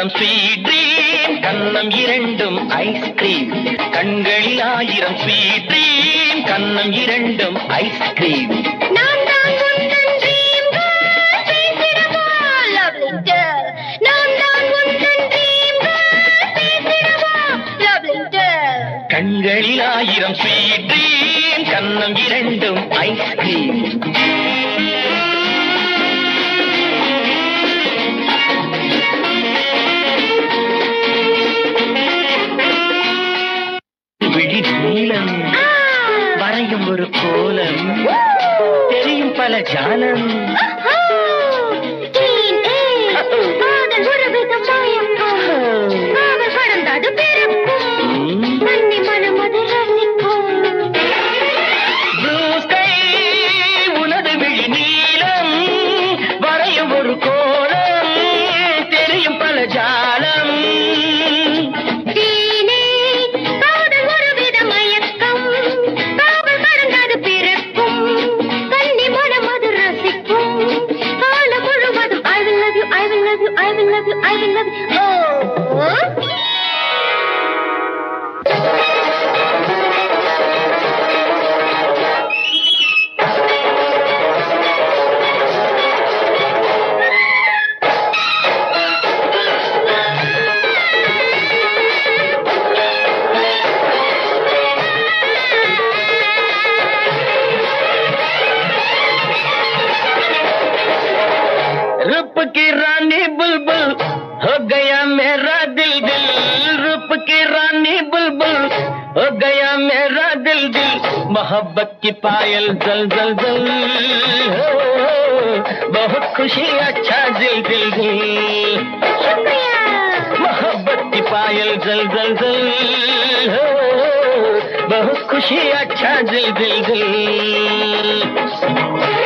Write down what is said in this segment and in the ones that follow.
ஆயிரம் sweet dream கண்ணம் இரண்டும் ஐஸ்கிரீம் கண்களில் ஆயிரம் ஸ்வீட் ட்ரீம் கண்ணம் இரண்டும் ஐஸ்கிரீம் நான் தான் உந்தன் dream girl, பேசிடவா, lovely girl. நான் தான் உந்தன் dream girl, பேசிடவா, lovely girl. கண்களில் ஆயிரம் ஸ்வீட் ட்ரீம் கண்ணம் இரண்டும் ஐஸ்கிரீம் விழி நீளம் ஆ, வரையும் ஒரு கோலம் woo, தெரியும் பல ஜாலம் ஆஹா, teenage, காதல் ஒரு விதம் மயக்கம். காதல் கடந்தது பிறக்கும் ம். கன்னி மனம் அது ரசிக்கும் Blue sky, உனது விழி நீளம் வரையும் ஒரு கோலம் தெரியும் பல ஜாலம் Teenage, காதல் ஒரு வித மயக்கம். காதல் கடந்தது பிறக்கும். கன்னி மனம் அது ரசிக்கும். காலம் முழுவதும் I will love you, I will love you, I will love you, I will love you. Oh. रूप की रानी बुलबुल हो गया मेरा दिल दिल रूप की रानी बुलबुल हो गया मेरा दिल दिल मोहब्बत की पायल जल जल जल हो, बहुत खुशी अच्छा दिल दिल दिल शुक्रिया. मोहब्बत की पायल जल जल जल हो, बहुत खुशी अच्छा दिल दिल दिल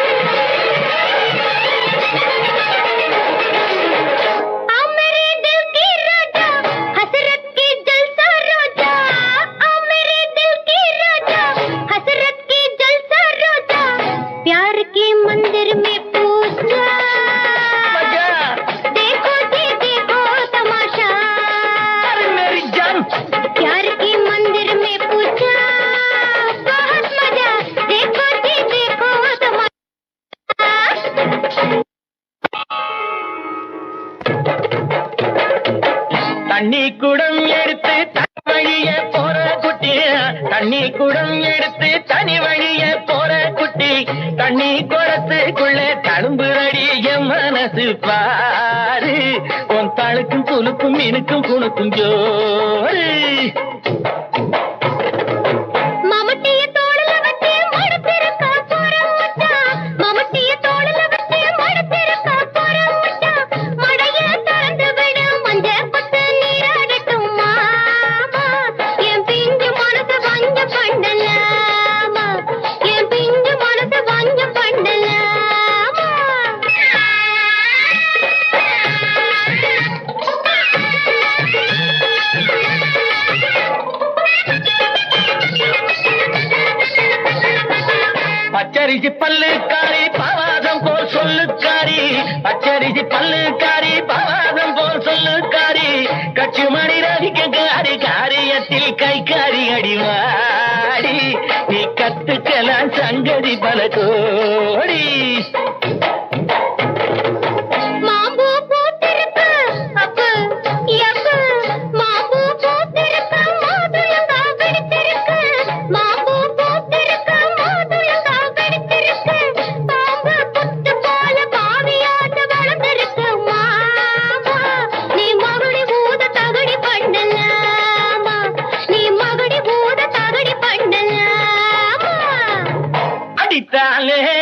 आओ मेरे दिल की राजा, हसरत की जलसा रोजा. आओ मेरे दिल की राजा, हसरत की जलसा रोजा. प्यार के मंदिर में पूजा मजा देखो जी देखो तमाशा अरे मेरी जान प्यार के मंदिर में पूजा बहुत मजा देखो जी देखो तमाशा தண்ணி குடம் எடுத்து தனி வழிய போற குட்டி தண்ணி குடம் எடுத்து தனி வழிய போற குட்டி தண்ணி குடத்துக்குள்ள தழும்புரடி என் மனசு பாரு உன் தழுக்கும் துளுக்கும் மினுக்கும் குணுக்கும் ஜோரு மமட்டிய தோளுல வச்சு மடுத்திருக்க போறோம் மச்சான். மமட்டிய தோளுல வச்சு மடுத்திருக்க போறோம் மச்சான். மடைய திறந்து விடு, மஞ்சள் பட்டு நீராடட்டும் மாமா. என் பிஞ்சு மனசு வஞ்சம் பண்ணலாமா. என் பிஞ்சு மனசு வஞ்சம் பச்சரிசி பல்லுக்காரி பவாதம் போல் சொல்லுக்காரி பச்சரிசி பல்லுக்காரி பவாதம் போல் சொல்லுக்காரி கட்சி மணி ரசிக்க காரி காரியத்தில் கை காரி அடிவாடி நீ கத்துக்கலாம் சங்கதி பல கோடி மாம்பூ பூத்திருக்கு அப்பு எப்பு மாம்பூ பூத்திருக்கு மாதுளங்கா வெடித்திருக்கு மாம்பூ பூத்திருக்கு மாதுளங்கா வெடித்திருக்கு பாம்பு புத்து போல பாவியாட்டு வளர்ந்திருக்கு மாமா நீ மகுடி பூத தகுடி பண்ணலாமா நீ மகுடி பூத தகுடி பண்ணலாமா அடித்தாலே